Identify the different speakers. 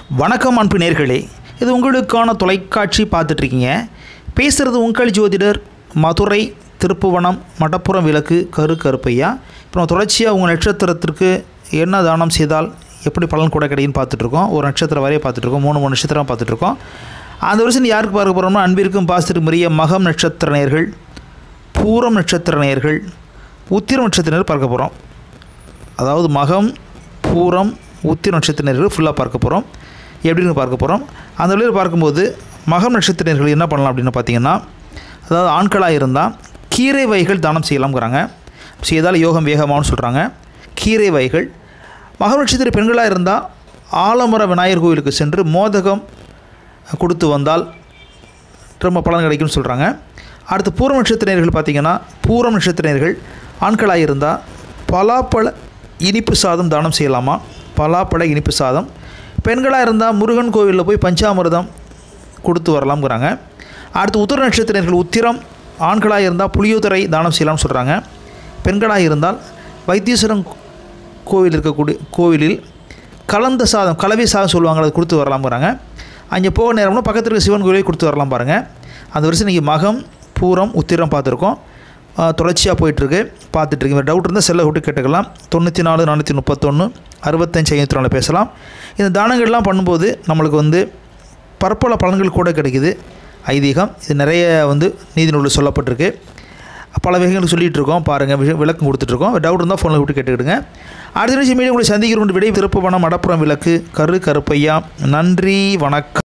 Speaker 1: வணக்கம் அன்பு நேர்களே இது உங்களுக்கான தொலைக்காட்சி பார்த்துட்ருக்கீங்க பேசுகிறது உங்கள் ஜோதிடர் மதுரை திருப்புவனம் மடப்புறம் விளக்கு கரு கருப்பையா இப்போ நம்ம தொடர்ச்சியாக உங்கள் நட்சத்திரத்திற்கு என்ன தானம் செய்தால் எப்படி பலன் கூட கிடைக்குன்னு பார்த்துட்ருக்கோம் ஒரு நட்சத்திரம் வரைய பார்த்துட்ருக்கோம் மூணு மூணு நட்சத்திரம் பார்த்துட்ருக்கோம் அந்த வருஷம் யாருக்கு பார்க்க போகிறோம்னா அன்பிற்கும் பாசத்திற்கு மரிய மகம் நட்சத்திர நேயர்கள் பூரம் நட்சத்திர நேயர்கள் உத்திரம் நட்சத்திர நேயர்கள் பார்க்க போகிறோம் அதாவது மகம் பூரம் உத்திர நட்சத்திரர்கள் ஃபுல்லாக பார்க்க போகிறோம் எப்படின்னு பார்க்க போகிறோம் அந்த வழியில் பார்க்கும்போது மகம் நட்சத்திரர்கள் என்ன பண்ணலாம் அப்படின்னு பார்த்தீங்கன்னா அதாவது ஆண்களாக இருந்தால் கீரை வகைகள் தானம் செய்யலாம்ங்கிறாங்க செய்தால் யோகம் வேகமானு சொல்கிறாங்க கீரை வகைகள் மகம் நட்சத்திர பெண்களாக இருந்தால் ஆலமர விநாயகர் கோவிலுக்கு சென்று மோதகம் கொடுத்து வந்தால் ரொம்ப பலன் கிடைக்கும்னு சொல்கிறாங்க அடுத்து பூரம் நட்சத்திரர்கள் பார்த்திங்கன்னா பூரம் நட்சத்திரர்கள் ஆண்களாக இருந்தால் பலாப்பழ இனிப்பு சாதம் தானம் செய்யலாமா பலாப்பழ இனிப்பு சாதம் பெண்களாக இருந்தால் முருகன் கோவிலில் போய் பஞ்சாமிர்தம் கொடுத்து வரலாம்ங்கிறாங்க அடுத்து உத்திர நட்சத்திரர்கள் உத்திரம் ஆண்களாக இருந்தால் புளியோதரை தானம் செய்யலாம்னு சொல்கிறாங்க பெண்களாக இருந்தால் வைத்தீஸ்வரன் கோவில் இருக்கக்கூடிய கோவிலில் கலந்த சாதம் கலவை சாதம் சொல்லுவாங்க அதை கொடுத்து வரலாம்ங்கிறாங்க அங்கே போக நேரம்னா பக்கத்தில் இருக்க சிவன் கோயிலே கொடுத்து வரலாம் பாருங்கள் அந்த வருஷம் இன்றைக்கி மகம் பூரம் உத்திரம் பார்த்துருக்கோம் ஆஹ் தொடர்ச்சியாக போயிட்டுருக்கு பார்த்துட்ருக்கு டவுட் இருந்தால் செல்லை விட்டு கேட்டுக்கலாம் தொண்ணூற்றி நாலு நானூற்றி முப்பத்தொன்று அறுபத்தஞ்சு ஐநூற்றி நாலு பேசலாம் இந்த தானங்கள்லாம் பண்ணும்போது நம்மளுக்கு வந்து பற்பல பலன்கள் கூட கிடைக்குது ஐதீகம் இது நிறைய வந்து நீதி நூலில் சொல்லப்பட்டிருக்கு பல வகைகள் சொல்லிகிட்டு இருக்கோம் பாருங்கள் விஷயம் விளக்கம் கொடுத்துட்ருக்கோம் டவுட் இருந்தால் ஃபோனில் விட்டு கேட்டுக்கிடுங்க அடுத்த நிமிஷம் மீடியம் உங்களை சந்திக்கிறோம் விடை திருப்பு பணம் மடப்புறம் விளக்கு கரு கருப்பையா நன்றி வணக்கம்